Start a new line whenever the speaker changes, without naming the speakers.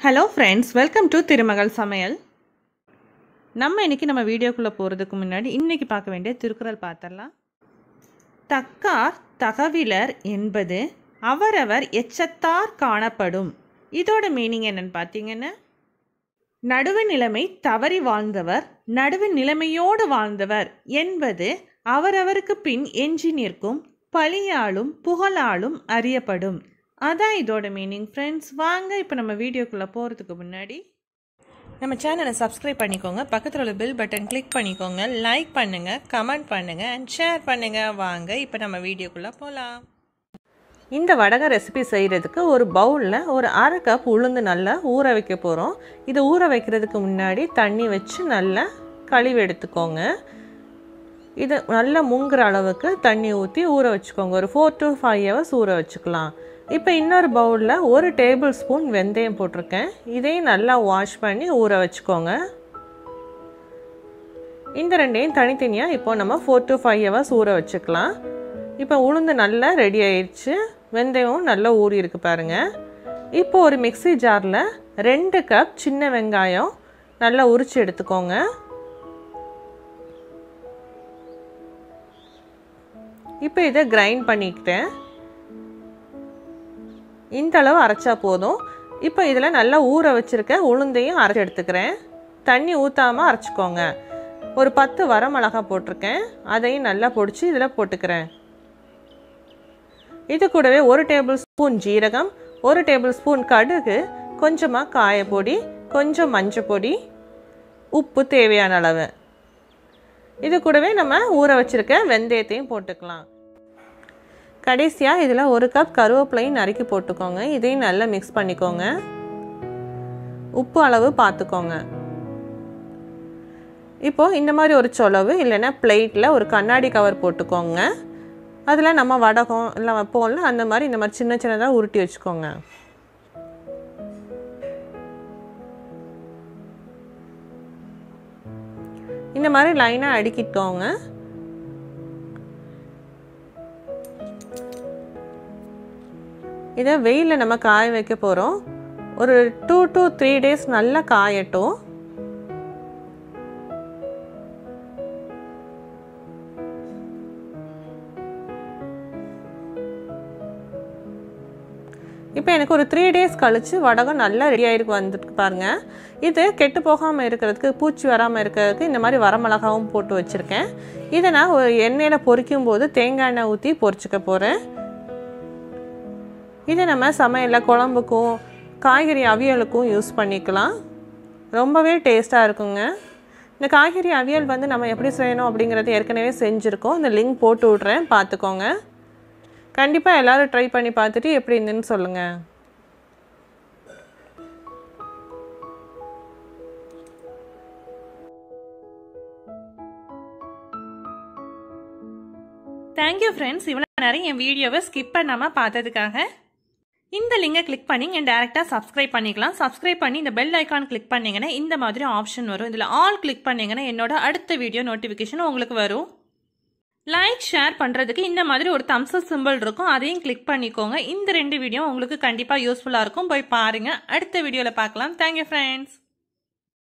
hello friends welcome to திருமகள் சமையல் நம்ம இன்னைக்கு நம்ம வீடியோக்குள்ளே போகிறதுக்கு முன்னாடி இன்னைக்கு பார்க்க வேண்டிய திருக்குறள் பார்த்துடலாம் தக்கார் தகவிலர் என்பது அவரவர் எச்சத்தார் காணப்படும் இதோட மீனிங் என்னன்னு பார்த்தீங்கன்னா நடுவு நிலைமை தவறி வாழ்ந்தவர் நடுவு நிலைமையோடு வாழ்ந்தவர் என்பது அவரவருக்கு பின் எஞ்சி நிற்கும் பழியாலும் புகழாலும் அறியப்படும் அதான் இதோட மீனிங் ஃப்ரெண்ட்ஸ் வாங்க இப்போ நம்ம வீடியோக்குள்ளே போகிறதுக்கு முன்னாடி நம்ம சேனலை சப்ஸ்கிரைப் பண்ணிக்கோங்க பக்கத்தில் உள்ள பெல் பட்டன் கிளிக் பண்ணிக்கோங்க லைக் பண்ணுங்கள் கமெண்ட் பண்ணுங்கள் அண்ட் ஷேர் பண்ணுங்கள் வாங்க இப்போ நம்ம வீடியோக்குள்ளே போகலாம் இந்த வடகை ரெசிபி செய்கிறதுக்கு ஒரு பவுலில் ஒரு அரை கப் உளுந்து நல்லா ஊற வைக்க போகிறோம் இது ஊற வைக்கிறதுக்கு முன்னாடி தண்ணி வச்சு நல்லா கழுவி எடுத்துக்கோங்க இது நல்லா முங்குற அளவுக்கு தண்ணி ஊற்றி ஊற வச்சுக்கோங்க ஒரு ஃபோர் டு ஃபைவ் ஹவர்ஸ் ஊற வச்சுக்கலாம் இப்போ இன்னொரு பவுலில் ஒரு டேபிள் ஸ்பூன் வெந்தயம் போட்டிருக்கேன் இதையும் நல்லா வாஷ் பண்ணி ஊற வச்சுக்கோங்க இந்த ரெண்டையும் தனித்தனியாக இப்போ நம்ம ஃபோர் டு ஃபைவ் ஹவர்ஸ் ஊற வச்சுக்கலாம் இப்போ உளுந்து நல்லா ரெடி ஆயிடுச்சு வெந்தயமும் நல்லா ஊறி இருக்கு பாருங்க இப்போ ஒரு மிக்சி ஜாரில் ரெண்டு கப் சின்ன வெங்காயம் நல்லா உரிச்சு எடுத்துக்கோங்க இப்போ இதை கிரைண்ட் பண்ணிக்கிட்டேன் இந்த அளவு அரைச்சா போதும் இப்போ இதில் நல்லா ஊற வச்சுருக்க உளுந்தையும் அரைச்சி எடுத்துக்கிறேன் தண்ணி ஊற்றாமல் அரைச்சிக்கோங்க ஒரு பத்து வரமிளகா போட்டிருக்கேன் அதையும் நல்லா பொடிச்சு இதில் போட்டுக்கிறேன் இது கூடவே ஒரு டேபிள் ஸ்பூன் ஜீரகம் ஒரு டேபிள் ஸ்பூன் கடுகு கொஞ்சமாக காயப்பொடி கொஞ்சம் மஞ்சள் பொடி உப்பு தேவையான அளவு இது கூடவே நம்ம ஊற வச்சுருக்க வெந்தயத்தையும் போட்டுக்கலாம் கடைசியாக இதில் ஒரு கப் கருவேப்பிலையும் நறுக்கி போட்டுக்கோங்க இதையும் நல்லா மிக்ஸ் பண்ணிக்கோங்க உப்பு அளவு பார்த்துக்கோங்க இப்போ இந்த மாதிரி ஒரு சொலவு இல்லைன்னா பிளேட்டில் ஒரு கண்ணாடி கவர் போட்டுக்கோங்க அதில் நம்ம வடகம் இல்லை வைப்போம்ல அந்த மாதிரி இந்த மாதிரி சின்ன சின்னதாக உருட்டி வச்சுக்கோங்க இந்த மாதிரி லைனாக அடுக்கிட்டோங்க இதை வெயிலில் நம்ம காய வைக்க போகிறோம் ஒரு டூ டு த்ரீ டேஸ் நல்லா காயட்டும் இப்போ எனக்கு ஒரு த்ரீ டேஸ் கழித்து வடகம் நல்லா ரெடி ஆகிருக்கு வந்துட்டு பாருங்க இது கெட்டு போகாமல் இருக்கிறதுக்கு பூச்சி வராமல் இருக்கிறதுக்கு இந்த மாதிரி வரமிளகாவும் போட்டு வச்சுருக்கேன் இதை நான் ஒரு எண்ணெயில் பொரிக்கும் போது தேங்காய் எண்ணெய் ஊற்றி பொரிச்சுக்க போகிறேன் இதை நம்ம சமையலில் குழம்புக்கும் காய்கறி அவியலுக்கும் யூஸ் பண்ணிக்கலாம் ரொம்பவே டேஸ்ட்டாக இருக்குங்க இந்த காய்கறி அவியல் வந்து நம்ம எப்படி செய்யணும் அப்படிங்கிறது ஏற்கனவே செஞ்சுருக்கோம் இந்த லிங்க் போட்டு விட்றேன் பார்த்துக்கோங்க கண்டிப்பாக எல்லோரும் ட்ரை பண்ணி பார்த்துட்டு எப்படி இருந்துன்னு சொல்லுங்கள் தேங்க்யூ ஃப்ரெண்ட்ஸ் இவ்வளோ நேரம் என் வீடியோவை ஸ்கிப் பண்ணாமல் பார்த்ததுக்காக இந்த லிங்கை கிளிக் பண்ணி நீங்கள் டேரெக்டாக சப்ஸ்கிரைப் பண்ணிக்கலாம் சப்ஸ்கிரைப் பண்ணி இந்த பெல் ஐக்கான் கிளிக் பண்ணிங்கன்னா இந்த மாதிரி ஆப்ஷன் வரும் இதில் ஆல் கிளிக் பண்ணிங்கன்னா என்னோட அடுத்த வீடியோ நோட்டிஃபிகேஷன் உங்களுக்கு வரும் லைக் ஷேர் பண்ணுறதுக்கு இந்த மாதிரி ஒரு தம்ஸ் சிம்பிள் இருக்கும் அதையும் கிளிக் பண்ணிக்கோங்க இந்த ரெண்டு வீடியோ உங்களுக்கு கண்டிப்பாக யூஸ்ஃபுல்லாக இருக்கும் போய் பாருங்கள் அடுத்த வீடியோவில் பார்க்கலாம் தேங்க்யூ ஃப்ரெண்ட்ஸ்